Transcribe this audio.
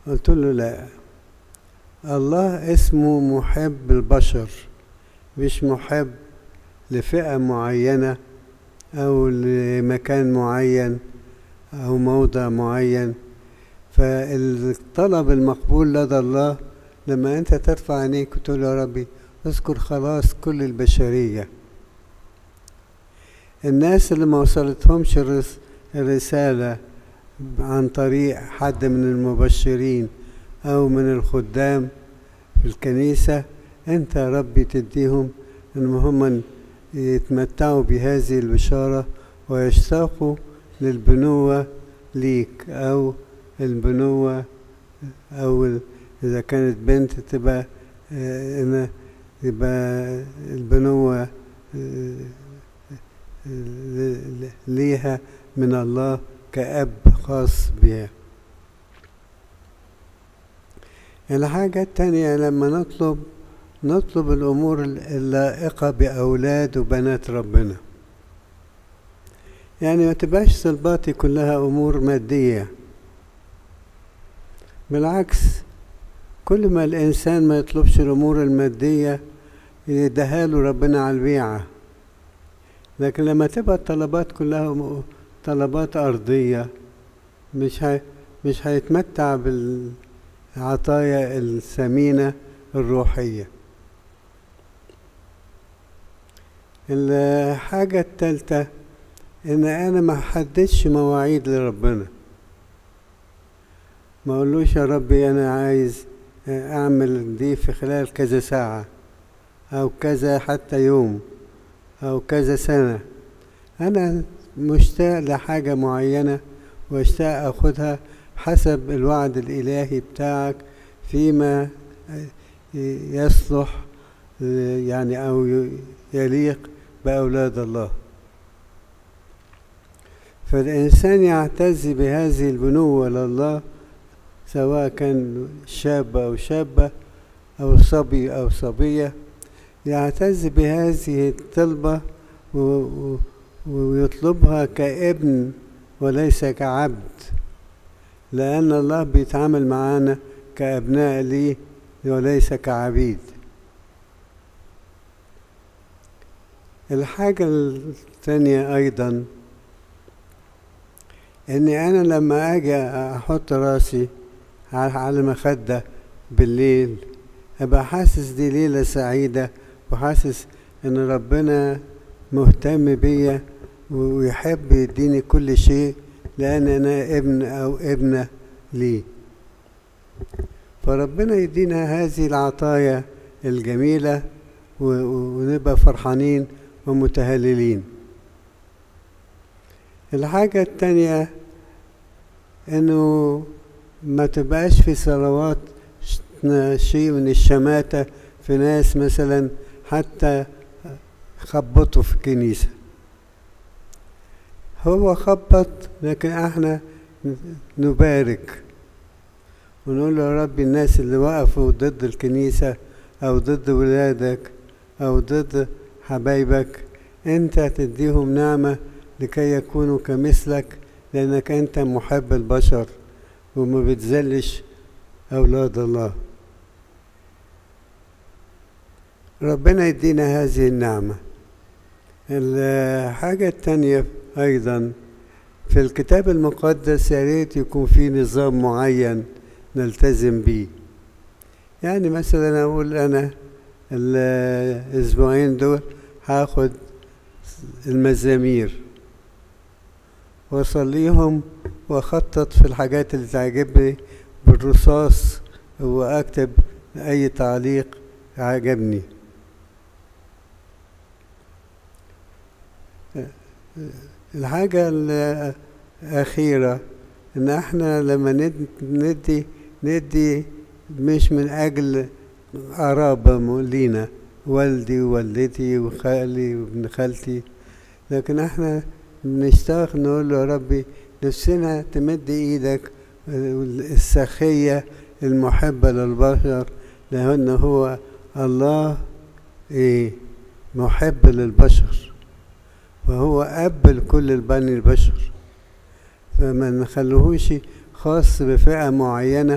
قلت له لا الله اسمه محب البشر مش محب لفئة معينة أو لمكان معين أو موضع معين فالطلب المقبول لدى الله لما أنت ترفع عينيك وتقول يا ربي اذكر خلاص كل البشرية الناس اللي ما وصلتهمش الرسالة عن طريق حد من المبشرين أو من الخدام في الكنيسة أنت يا ربي تديهم إن هم يتمتعوا بهذه البشارة ويشتاقوا للبنوة ليك أو البنوة أو إذا كانت بنت تبقى أنا يبقى البنوة ليها من الله كأب خاص بها الحاجة التانية لما نطلب نطلب الأمور اللائقة بأولاد وبنات ربنا يعني ما تبقاش طلباتي كلها أمور مادية بالعكس كل ما الإنسان ما يطلبش الأمور المادية يديها له ربنا على البيعة لكن لما تبقى الطلبات كلها طلبات أرضية مش هي مش هيتمتع بالعطايا الثمينة الروحية الحاجة التالتة إن أنا ما حددش مواعيد لربنا ما أقولوش يا ربي أنا عايز أعمل دي في خلال كذا ساعة أو كذا حتى يوم أو كذا سنة أنا مشتاق لحاجة معينة واشتاق أخدها حسب الوعد الإلهي بتاعك فيما يصلح يعني أو يليق بأولاد الله فالإنسان يعتز بهذه البنوة لله سواء كان شاب أو شابة أو صبي أو صبية يعتز بهذه الطلبة ويطلبها كابن وليس كعبد لأن الله بيتعامل معانا كأبناء ليه وليس كعبيد الحاجة الثانية أيضا إني أنا لما أجي أحط راسي على المخدة بالليل أبقى حاسس دي ليلة سعيدة وحاسس إن ربنا مهتم بيا ويحب يديني كل شيء لأن أنا ابن أو ابنة ليه فربنا يدينا هذه العطايا الجميلة ونبقى فرحانين ومتهللين الحاجة التانية انه ما تبقاش في صلوات شيء من الشماتة في ناس مثلا حتى خبطوا في الكنيسة هو خبط لكن احنا نبارك ونقول له يا رب الناس اللي وقفوا ضد الكنيسة أو ضد ولادك أو ضد حبايبك أنت تديهم نعمة لكي يكونوا كمثلك لأنك أنت محب البشر وما بتذلش أولاد الله ربنا يدينا هذه النعمة الحاجة التانية أيضا في الكتاب المقدس يا ريت يكون في نظام معين نلتزم بيه يعني مثلا أقول أنا الأسبوعين دول هاخد المزامير واصليهم واخطط في الحاجات اللي تعجبني بالرصاص واكتب اي تعليق عجبني الحاجة الأخيرة إن إحنا لما ندي ندي مش من أجل قرابة لينا والدي ووالدتي وخالي وابن خالتي لكن احنا بنشتاق نقول له يا ربي نفسنا تمد ايدك السخية المحبة للبشر لأن هو الله ايه محب للبشر وهو أب لكل البني البشر فما نخلوهوش خاص بفئة معينة